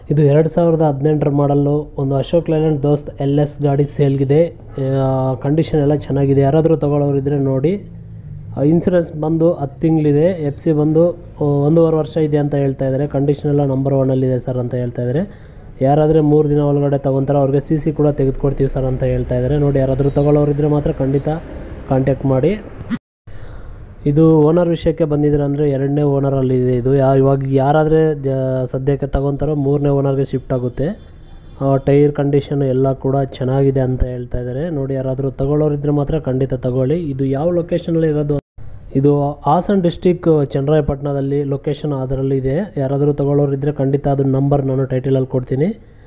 ಇದು ಎರಡು ಸಾವಿರದ ಹದಿನೆಂಟರ ಮಾಡಲ್ಲು ಒಂದು Ashok Leyland Dost L S ಗಾಡಿ ಸೇಲ್ಗಿದೆ ಕಂಡೀಷನ್ ಎಲ್ಲ ಚೆನ್ನಾಗಿದೆ ಯಾರಾದರೂ ತೊಗೊಳ್ಳೋರು ಇದ್ದರೆ ನೋಡಿ ಇನ್ಸೂರೆನ್ಸ್ ಬಂದು ಹತ್ತು ತಿಂಗಳಿದೆ ಎಫ್ ಸಿ ಬಂದು ಆ, ಒಂದೂವರೆ ವರ್ಷ ಇದೆ ಅಂತ ಹೇಳ್ತಾ ಇದ್ದಾರೆ ಕಂಡೀಷನ್ ಎಲ್ಲ ನಂಬರ್ ಒನ್ನಲ್ಲಿದೆ ಸರ್ ಅಂತ ಹೇಳ್ತಾ ಇದ್ದಾರೆ ಯಾರಾದರೆ ಮೂರು ದಿನ ಒಳಗಡೆ ತೊಗೊತಾರೆ ಅವ್ರಿಗೆ ಸಿ ಸಿ ಕೂಡ ತೆಗೆದುಕೊಡ್ತೀವಿ ಸರ್ ಅಂತ ಹೇಳ್ತಾ ಇದ್ದಾರೆ ನೋಡಿ ಯಾರಾದರೂ ತೊಗೊಳ್ಳೋರಿದ್ದರೆ ಮಾತ್ರ ಖಂಡಿತ ಕಾಂಟ್ಯಾಕ್ಟ್ ಮಾಡಿ ಇದು ಓನರ್ ವಿಷಯಕ್ಕೆ ಬಂದಿದ್ರೆ ಅಂದರೆ ಎರಡನೇ ಓನರಲ್ಲಿ ಇದೆ ಇದು ಯಾ ಇವಾಗ ಯಾರಾದರೆ ಜ ಸದ್ಯಕ್ಕೆ ತಗೊತಾರೋ ಮೂರನೇ ಓನರ್ಗೆ ಶಿಫ್ಟ್ ಆಗುತ್ತೆ ಟೈರ್ ಕಂಡೀಷನ್ ಎಲ್ಲ ಕೂಡ ಚೆನ್ನಾಗಿದೆ ಅಂತ ಹೇಳ್ತಾ ಇದ್ದಾರೆ ನೋಡಿ ಯಾರಾದರೂ ತಗೊಳ್ಳೋರಿದ್ರೆ ಮಾತ್ರ ಖಂಡಿತ ತಗೊಳ್ಳಿ ಇದು ಯಾವ ಲೊಕೇಶನಲ್ಲಿ ಇರೋದು ಇದು ಹಾಸನ ಡಿಸ್ಟಿಕ್ ಚನ್ನರಾಯಪಟ್ಟಣದಲ್ಲಿ ಲೊಕೇಶನ್ ಅದರಲ್ಲಿ ಇದೆ ಯಾರಾದರೂ ತಗೊಳ್ಳೋರಿದ್ದರೆ ಖಂಡಿತ ಅದು ನಂಬರ್ ನಾನು ಟೈಟಲಲ್ಲಿ ಕೊಡ್ತೀನಿ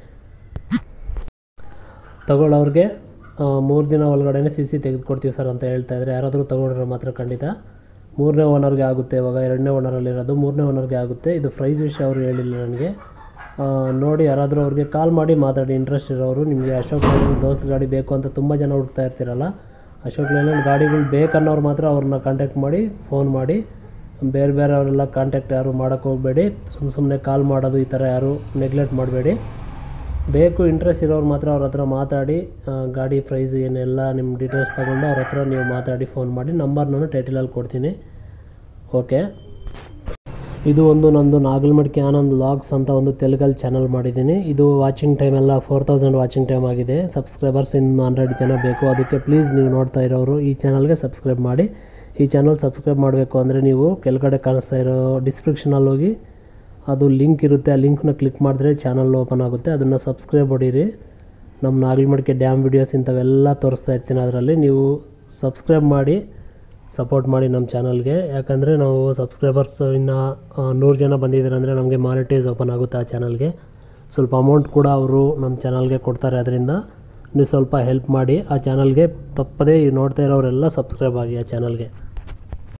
ತಗೊಳ್ಳೋರಿಗೆ ಮೂರು ದಿನ ಒಳಗಡೆ ಸಿ ಸಿ ತೆಗೆದುಕೊಡ್ತೀವಿ ಸರ್ ಅಂತ ಹೇಳ್ತಾ ಇದ್ದಾರೆ ಯಾರಾದರೂ ತಗೊಂಡ್ರೆ ಮಾತ್ರ ಖಂಡಿತ ಮೂರನೇ ಓನರ್ಗೆ ಆಗುತ್ತೆ ಇವಾಗ ಎರಡನೇ ಓನರಲ್ಲಿರೋದು ಮೂರನೇ ಓನರ್ಗೆ ಆಗುತ್ತೆ ಇದು ಪ್ರೈಸ್ ವಿಷಯ ಅವರು ಹೇಳಿಲ್ಲ ನನಗೆ ಆ, ನೋಡಿ ಯಾರಾದರೂ ಅವ್ರಿಗೆ ಕಾಲ್ ಮಾಡಿ ಮಾತಾಡಿ ಇಂಟ್ರೆಸ್ಟ್ ಇರೋರು ನಿಮಗೆ ಅಶೋಕ್ ಲೇಲ್ಯಾಂಡ್ ದೋಸ್ತ್ ಗಾಡಿ ಬೇಕು ಅಂತ ತುಂಬ ಜನ ಹುಡುಕ್ತಾ ಇರ್ತೀರಲ್ಲ ಅಶೋಕ್ ಲೇಲ್ಯಾಂಡ್ ಗಾಡಿಗಳು ಬೇಕನ್ನೋರು ಮಾತ್ರ ಅವ್ರನ್ನ ಕಾಂಟ್ಯಾಕ್ಟ್ ಮಾಡಿ ಫೋನ್ ಮಾಡಿ ಬೇರೆ ಬೇರೆ ಅವರೆಲ್ಲ ಕಾಂಟ್ಯಾಕ್ಟ್ ಯಾರು ಮಾಡೋಕ್ಕೆ ಹೋಗಬೇಡಿ ಸುಮ್ಮ ಸುಮ್ಮನೆ ಕಾಲ್ ಮಾಡೋದು ಈ ಥರ ಯಾರು ನೆಗ್ಲೆಕ್ಟ್ ಮಾಡಬೇಡಿ ಬೇಕು ಇಂಟ್ರೆಸ್ಟ್ ಇರೋರು ಮಾತ್ರ ಅವ್ರ ಹತ್ರ ಮಾತಾಡಿ ಆ, ಗಾಡಿ ಪ್ರೈಸ್ ಏನೆಲ್ಲ ನಿಮ್ಮ ಡೀಟೇಲ್ಸ್ ತೊಗೊಂಡು ಅವ್ರ ಹತ್ರ ನೀವು ಮಾತಾಡಿ ಫೋನ್ ಮಾಡಿ ನಂಬರ್ ನಾನು ಟೈಟಲಲ್ಲಿ ಕೊಡ್ತೀನಿ ಓಕೆ ಇದು ಒಂದು ನಂದು ನಾಗಲ್ಮಡಿಕೆ ಆನಂದ್ ಲಾಗ್ಸ್ ಅಂತ ಒಂದು ತೆಲುಗಲ್ಲಿ ಚಾನಲ್ ಮಾಡಿದ್ದೀನಿ ಇದು ವಾಚಿಂಗ್ ಟೈಮ್ ಎಲ್ಲ ಫೋರ್ ತೌಸಂಡ್ ವಾಚಿಂಗ್ ಟೈಮ್ ಆಗಿದೆ ಸಬ್ಸ್ಕ್ರೈಬರ್ಸ್ ಇನ್ನು ಹಂಡ್ರೆಡ್ ಜನ ಬೇಕು ಅದಕ್ಕೆ ಪ್ಲೀಸ್ ನೀವು ನೋಡ್ತಾ ಇರೋರು ಈ ಚಾನಲ್ಗೆ ಸಬ್ಸ್ಕ್ರೈಬ್ ಮಾಡಿ ಈ ಚಾನಲ್ ಸಬ್ಸ್ಕ್ರೈಬ್ ಮಾಡಬೇಕು ಅಂದರೆ ನೀವು ಕೆಳಗಡೆ ಕಾಣಿಸ್ತಾ ಇರೋ ಡಿಸ್ಕ್ರಿಪ್ಷನಲ್ಲಿ ಹೋಗಿ ಅದು ಲಿಂಕ್ ಇರುತ್ತೆ ಆ ಲಿಂಕ್ನ ಕ್ಲಿಕ್ ಮಾಡಿದ್ರೆ ಚಾನಲ್ ಓಪನ್ ಆಗುತ್ತೆ ಅದನ್ನು ಸಬ್ಸ್ಕ್ರೈಬ್ ಹೊಡೀರಿ ನಮ್ಮ ನಾಗಲ್ಮಡಿಕೆ ಡ್ಯಾಮ್ ವಿಡಿಯೋಸ್ ಇಂಥವೆಲ್ಲ ತೋರಿಸ್ತಾ ಇರ್ತೀನಿ ಅದರಲ್ಲಿ ನೀವು ಸಬ್ಸ್ಕ್ರೈಬ್ ಮಾಡಿ ಸಪೋರ್ಟ್ ಮಾಡಿ ನಮ್ಮ ಚಾನಲ್ಗೆ ಯಾಕಂದರೆ ನಾವು ಸಬ್ಸ್ಕ್ರೈಬರ್ಸ್ ಇನ್ನು ನೂರು ಜನ ಬಂದಿದ್ದಾರೆ ಅಂದರೆ ನಮಗೆ ಮಾನಿಟೈಸ್ ಓಪನ್ ಆಗುತ್ತೆ ಆ ಚಾನಲ್ಗೆ ಸ್ವಲ್ಪ ಅಮೌಂಟ್ ಕೂಡ ಅವರು ನಮ್ಮ ಚಾನಲ್ಗೆ ಕೊಡ್ತಾರೆ ಅದರಿಂದ ನೀವು ಸ್ವಲ್ಪ ಹೆಲ್ಪ್ ಮಾಡಿ ಆ ಚಾನಲ್ಗೆ ತಪ್ಪದೇ ನೋಡ್ತಾ ಇರೋರೆಲ್ಲ ಸಬ್ಸ್ಕ್ರೈಬ್ ಆಗಿ ಆ ಚಾನಲ್ಗೆ